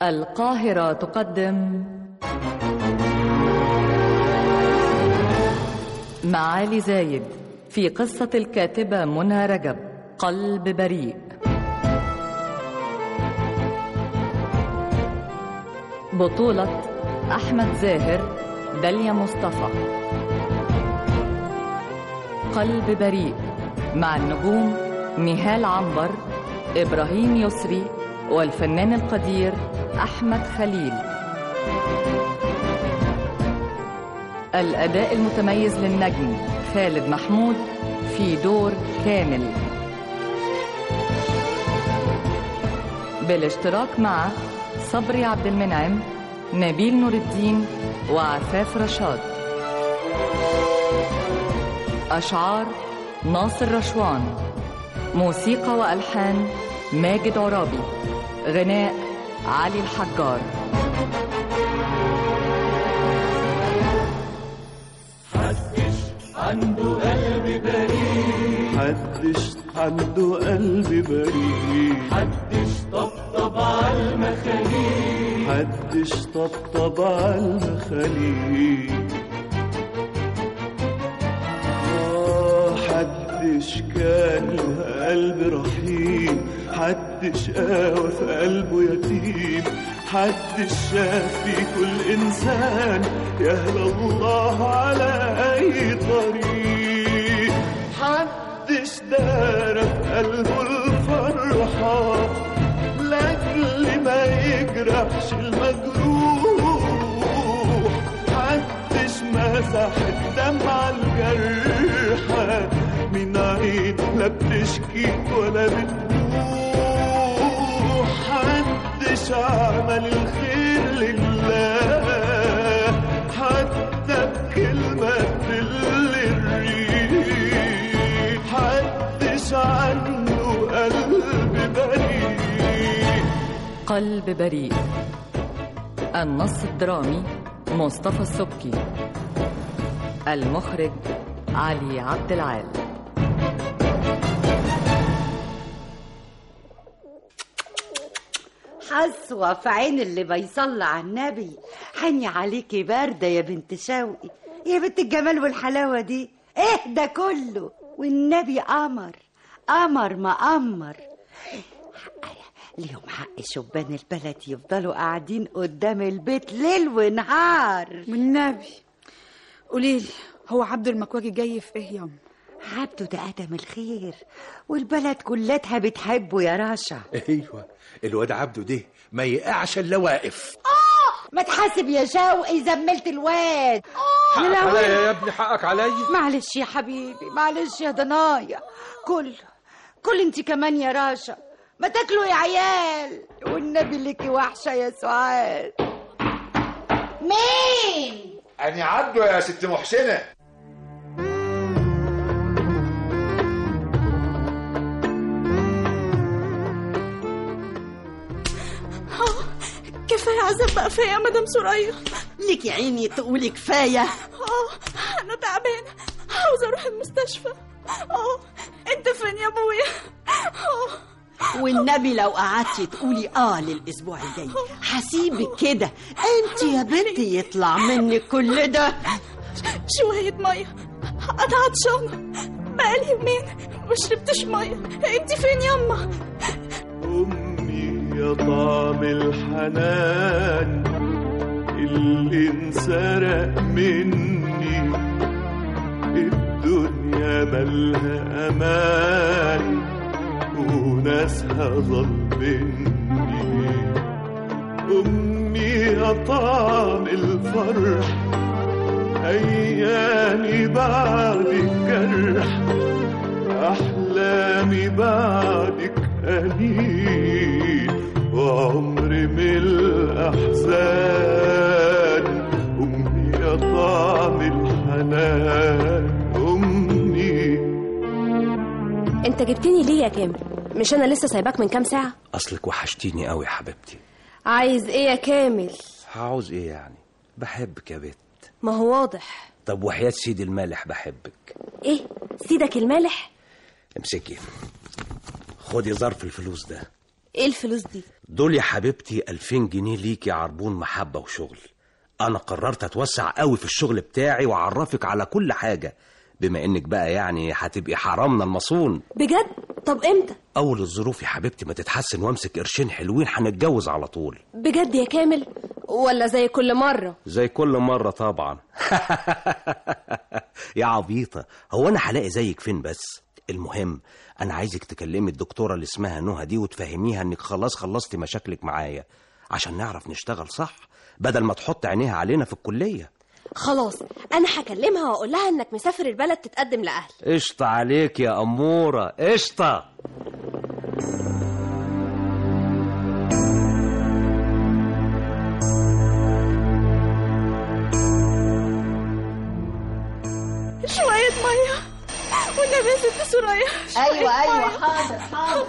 القاهرة تقدم معالي زايد في قصة الكاتبة منى رجب قلب بريء بطولة أحمد زاهر داليا مصطفى قلب بريء مع النجوم نهال عنبر إبراهيم يسري والفنان القدير أحمد خليل الأداء المتميز للنجم خالد محمود في دور كامل بالاشتراك مع صبري عبد المنعم نبيل نور الدين وعفاف رشاد أشعار ناصر رشوان موسيقى وألحان ماجد عرابي غناء علي الحجار عنده قلب بريء حدش عنده قلب بريء حدش طبطب على المخاليق حدش طبطب على المخاليق آه حدش كان له قلب رحيم حدش قاوى في قلبه يتيم حدش شاف في كل إنسان يهدى الله على أي طريق حدش دار في قلبه الفرحة لأجل ما يجرحش المجروح محدش مسح الدمعة الجرحى من عين لا بتشكي ولا بتبوح محدش عمل الخير لله حتى بكلمة تل الريح محدش عنده قلب بريء قلب بريء النص الدرامي مصطفى السبكي المخرج علي عبد العال حسوة في عين اللي بيصلي على النبي حني عليكي باردة يا بنت شوقي يا بنت الجمال والحلاوة دي ايه ده كله والنبي قمر قمر ما قمر ليهم حق شبان البلد يفضلوا قاعدين قدام البيت ليل ونهار والنبي قوليلي هو عبد المكواجي جاي في ايه يوم عبده ده ادم الخير والبلد كلتها بتحبه يا راشا ايوه الواد عبده ده ما يقعش الا واقف ما تحاسب يا شوقي زملت الواد حقك عليا يا ابني حقك عليا معلش يا حبيبي معلش يا ضنايا كل كل انت كمان يا راشا ما تاكلوا يا عيال والنبي ليكي وحشه يا سعاد مين اني عبده يا ست محسنه كفايه عذاب بقى فيا يا مدام سوريا ليكي عيني تقولي كفايه اه انا تعبانه عاوزه اروح المستشفى اه انت فين يا ابويا اه والنبي لو قعدتي تقولي اه للاسبوع الجاي هسيبك كده انت يا بنتي يطلع منك كل ده شويه ميه انا عطشانه بقالي يومين ما شربتش ميه انت فين يما أمي يا طعم الحنان اللي انسرق مني الدنيا مالها أمان وناسها ظلمني أمي يا طعم الفرح أيامي بعد الجرح أحلامي بعدك أنين وعمري من الأحزان أمي يا طعم الحنان أمي انت جبتني ليه يا كامل مش انا لسه سايباك من كام ساعه اصلك وحشتيني قوي يا حبيبتي عايز ايه يا كامل هعوز ايه يعني بحبك يا بت ما هو واضح طب وحياة سيدي المالح بحبك ايه سيدك المالح امسكي خدي ظرف الفلوس ده ايه الفلوس دي دول يا حبيبتي 2000 جنيه ليكي عربون محبة وشغل أنا قررت أتوسع قوي في الشغل بتاعي وأعرفك على كل حاجة بما إنك بقى يعني هتبقي حرامنا المصون بجد طب امتى أول الظروف يا حبيبتي ما تتحسن وامسك قرشين حلوين هنتجوز على طول بجد يا كامل ولا زي كل مرة زي كل مرة طبعا يا عبيطة هو أنا هلاقي زيك فين بس المهم أنا عايزك تكلمي الدكتورة اللي اسمها نهى دي وتفهميها إنك خلاص خلصتي مشاكلك معايا عشان نعرف نشتغل صح بدل ما تحط عينيها علينا في الكلية خلاص انا هكلمها واقول لها انك مسافر البلد تتقدم لاهل قشطة عليك يا أمورة قشطة شوية مية والنبي يا ست سوريا شوية ايوه ايوه مية. حاضر حاضر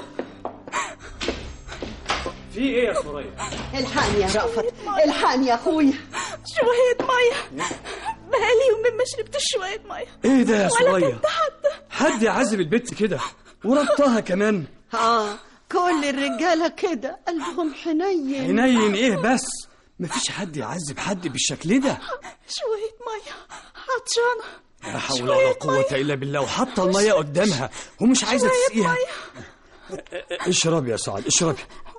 في ايه يا سوريا الحقني يا رأفت الحقني يا اخويا شوية مية بقالي يومين ما شربتش شوية مية ايه ده يا ولا سوريا كنت حتى حد يعذب البت كده وربطها كمان اه كل الرجاله كده قلبهم حنين حنين ايه بس مفيش حد يعذب حد بالشكل ده شوية مية عطشانة لا حول شوية ولا قوة مية. إلا بالله وحاطة المية قدامها ومش عايزة شوية تسقيها مية. اشربي يا سعاد اشربي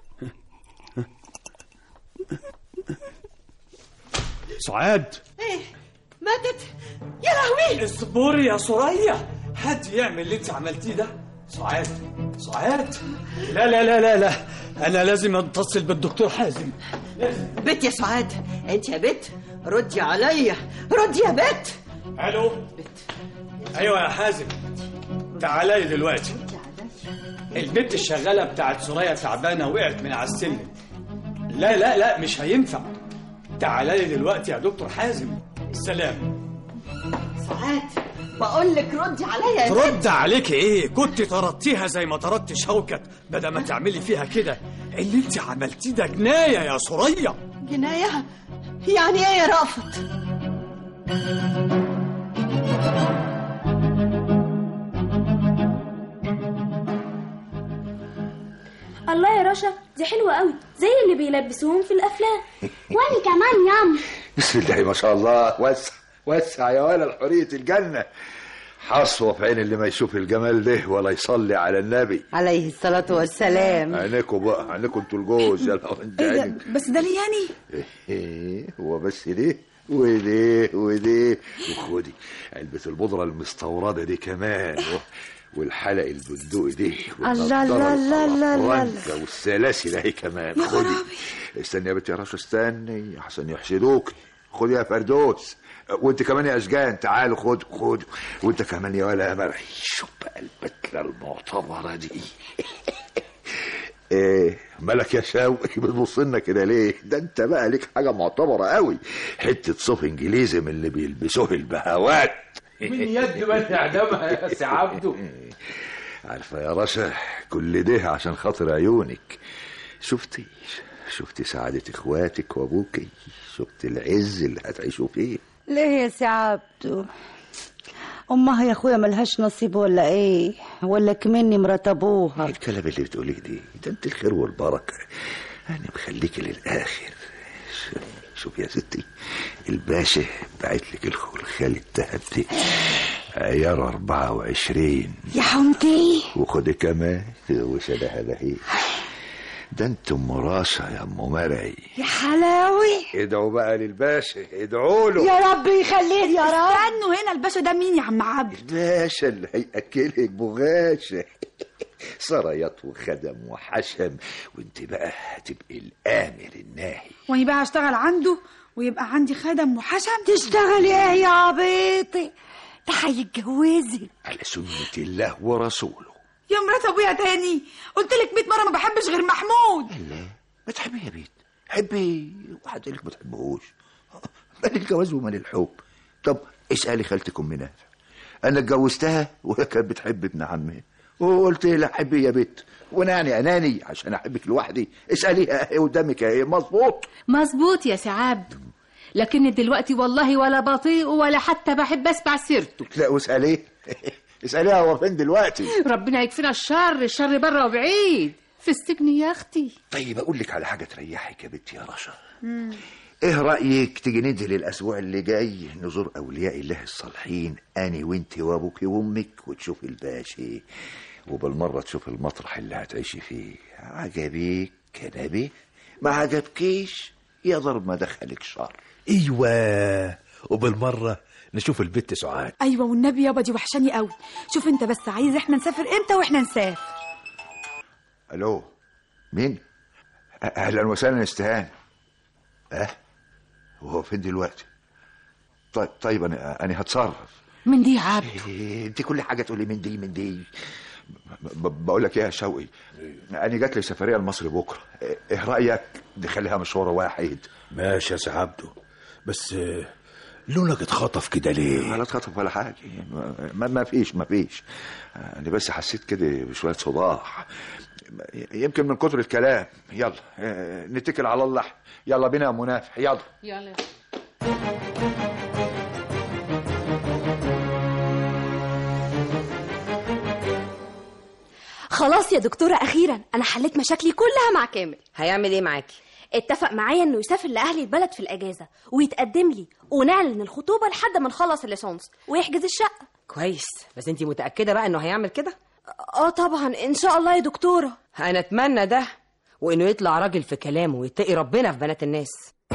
سعاد ايه ماتت يا لهوي اصبري يا سوريا حد يعمل اللي انت عملتيه ده سعاد سعاد لا لا لا لا لا انا لازم اتصل بالدكتور حازم بت يا سعاد انت يا بت ردي عليا ردي يا بت الو ايوه يا حازم تعالي دلوقتي البنت الشغاله بتاعت سوريا تعبانه وقعت من على السلم لا لا لا مش هينفع تعالي دلوقتي يا دكتور حازم السلام سعاد بقول لك ردي عليا يا بت ترد عليك ايه كنت طردتيها زي ما طردت شوكت بدل ما تعملي فيها كده اللي انت عملتيه ده جنايه يا سوريا جنايه يعني ايه يا رأفت الله يا رشا دي حلوة قوي زي اللي بيلبسوهم في الأفلام وانا كمان ياما بسم الله ما شاء الله وسع وسع يا ولد حرية الجنة حصوة في عين اللي ما يشوف الجمال ده ولا يصلي على النبي عليه الصلاة والسلام عينيكوا بقى عينيكوا انتوا الجوز يلا انت ايه ده عينك بس ده ليه يعني ايه هو بس ليه وليه وليه وخدي علبة البودرة المستوردة دي كمان و- والحلق البندقي دي الله، الله، الله، الله، الله. والنضارة والسلاسل اهي كمان خدي استني يا بنتي يا رشا استني احسن يحسدوك خدي يا فردوس وانت كمان يا اشجان تعالوا خد خد وانت كمان يا ولا يا مرعي شوف بقى البتله المعتبره دي ايه مالك يا شوقي بتبص لنا كده ليه ده انت بقى ليك حاجه معتبره قوي حته صوف انجليزي من اللي بيلبسوه البهوات من يد ما تعدمها يا سي عبده عارفه يا رشا كل ده عشان خاطر عيونك شفتي شفتي سعادة اخواتك وابوكي شفت العز اللي هتعيشوا فيه ليه يا سي عبدو امها يا اخويا ملهاش نصيب ولا ايه ولا كمني مرات ابوها الكلام اللي بتقوليه دي ده انت الخير والبركه انا مخليكي للاخر شوف- شوف يا ستي الباشا بعت لك الخلخال الذهب دي عيار 24 يا حمدي وخدي كمان وشلها لهي ده انتم مراشة يا ام مرعي يا حلاوي ادعوا بقى للباشا ادعوا له يا رب يخليه يا رب استنوا هنا الباشا ده مين يا عم عبد الباشا اللي هياكلك بغاشة سرايات وخدم وحشم وانت بقى هتبقي الامر الناهي واني بقى هشتغل عنده ويبقى عندي خدم وحشم تشتغلي ايه يا عبيطي ده هيتجوزك على سنة الله ورسوله يا مرات ابويا تاني قلت لك 100 مره ما بحبش غير محمود لا ما تحبي يا بيت حبي واحد قال لك ما تحبهوش مال الجواز ومال الحب طب اسالي خالتك ام نافع انا اتجوزتها وهي كانت بتحب ابن عمها وقلت لها حبي يا بنت وانا يعني اناني عشان احبك لوحدي اساليها ايه قدامك ايه مظبوط مظبوط يا سي عبده لكن دلوقتي والله ولا بطيء ولا حتى بحب اسمع سيرته لا واساليه اساليها هو فين دلوقتي ربنا يكفينا الشر الشر بره وبعيد في السجن يا اختي طيب اقول لك على حاجه تريحك يا بنتي يا رشا ايه رايك تيجي ننزل الاسبوع اللي جاي نزور اولياء الله الصالحين اني وانت وابوك وامك وتشوف الباشا وبالمره تشوف المطرح اللي هتعيشي فيه عجبك كنبي ما عجبكيش يا ضرب ما دخلك شر ايوه وبالمره نشوف البت سعاد ايوه والنبي يابا دي وحشاني قوي شوف انت بس عايز احنا نسافر امتى واحنا نسافر الو مين اهلا وسهلا يا استهان اه وهو فين دلوقتي طيب طيب انا انا هتصرف من دي عبد إيه، انت كل حاجه تقولي من دي من دي ب- بقول لك ايه يا شوقي انا جات لي سفريه لمصر بكره ايه رايك نخليها مشوار واحد ماشي يا سي عبده بس آه، لونك اتخطف كده ليه ولا اتخطف ولا حاجه ما, ما فيش ما فيش انا بس حسيت كده بشويه صداع يمكن من كتر الكلام يلا اه، نتكل على الله يلا بينا يا منافح يلا يلا خلاص يا دكتورة أخيرا أنا حليت مشاكلي كلها مع كامل هيعمل ايه معاكي اتفق معايا إنه يسافر لأهل البلد في الأجازة ويتقدم لي ونعلن الخطوبة لحد ما نخلص الليسانس ويحجز الشقة كويس بس انتي متاكده بقى انه هيعمل كده اه طبعا إن شاء الله يا دكتورة انا اتمنى ده وانه يطلع راجل في كلامه ويتقي ربنا في بنات الناس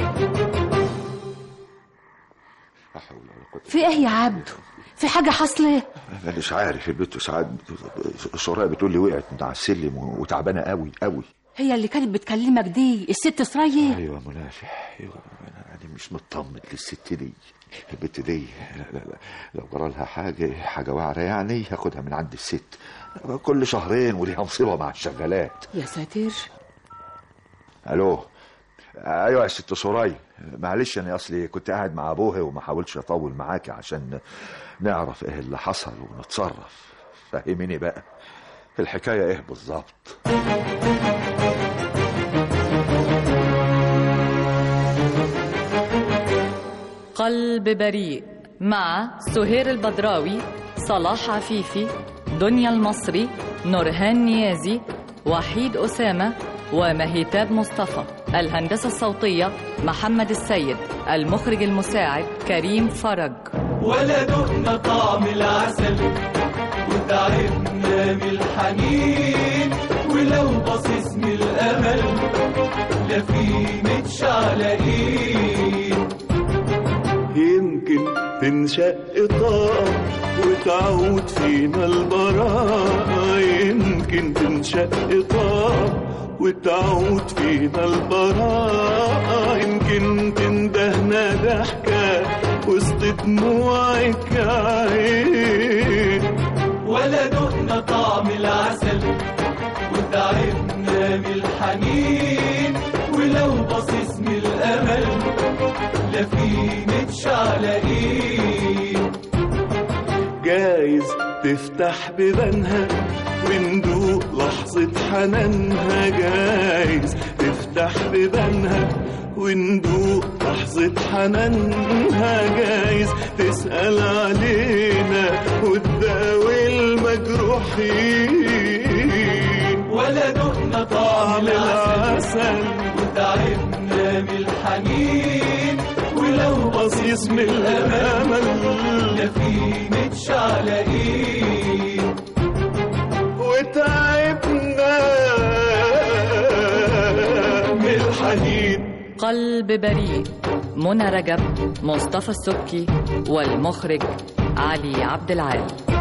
في ايه يا عبده في حاجة حصلت انا مش عارف البنت ساعات سوريا بتقول لي وقعت من على السلم وتعبانه قوي قوي هي اللي كانت بتكلمك دي الست سرية ايوه منافح ايوه انا أنا مش مطمن للست دي البت دي لا لا لا لو جرى لها حاجه حاجه وعره يعني هاخدها من عند الست كل شهرين وليها مصيبه مع الشغالات يا ساتر الو ايوه يا ست سوري معلش انا اصلي كنت قاعد مع ابوها وما حاولتش اطول معاكي عشان نعرف ايه اللي حصل ونتصرف فهميني بقى الحكايه ايه بالظبط قلب بريء مع سهير البدراوي صلاح عفيفي دنيا المصري نورهان نيازي وحيد أسامة ومهيتاب مصطفى الهندسة الصوتية محمد السيد المخرج المساعد كريم فرج ولا دقنا طعم العسل وتعبنا من الحنين ولو بصيص من الامل لا في متشعلقين يمكن تنشق طاقة وتعود فينا البراءة يمكن تنشق طاقة وتعود فينا البراءة يمكن تندهنا ضحكة وسط دموعك يا عين ولا دقنا طعم العسل وتعبنا من الحنين ولو بصيص من الامل لا في متشعلقين جايز تفتح بيبانها وندوق لحظة حنانها جايز تفتح بيبانها وندوق لحظة حنانها جايز تسأل علينا وتداوي المجروحين ولا دقنا طعم العسل العسل وتعبنا من الحنين ولو بصيص من الأمل لا في متشعلقين وتعبنا من الحنين قلب بريء منى رجب مصطفى السبكي والمخرج علي عبد العال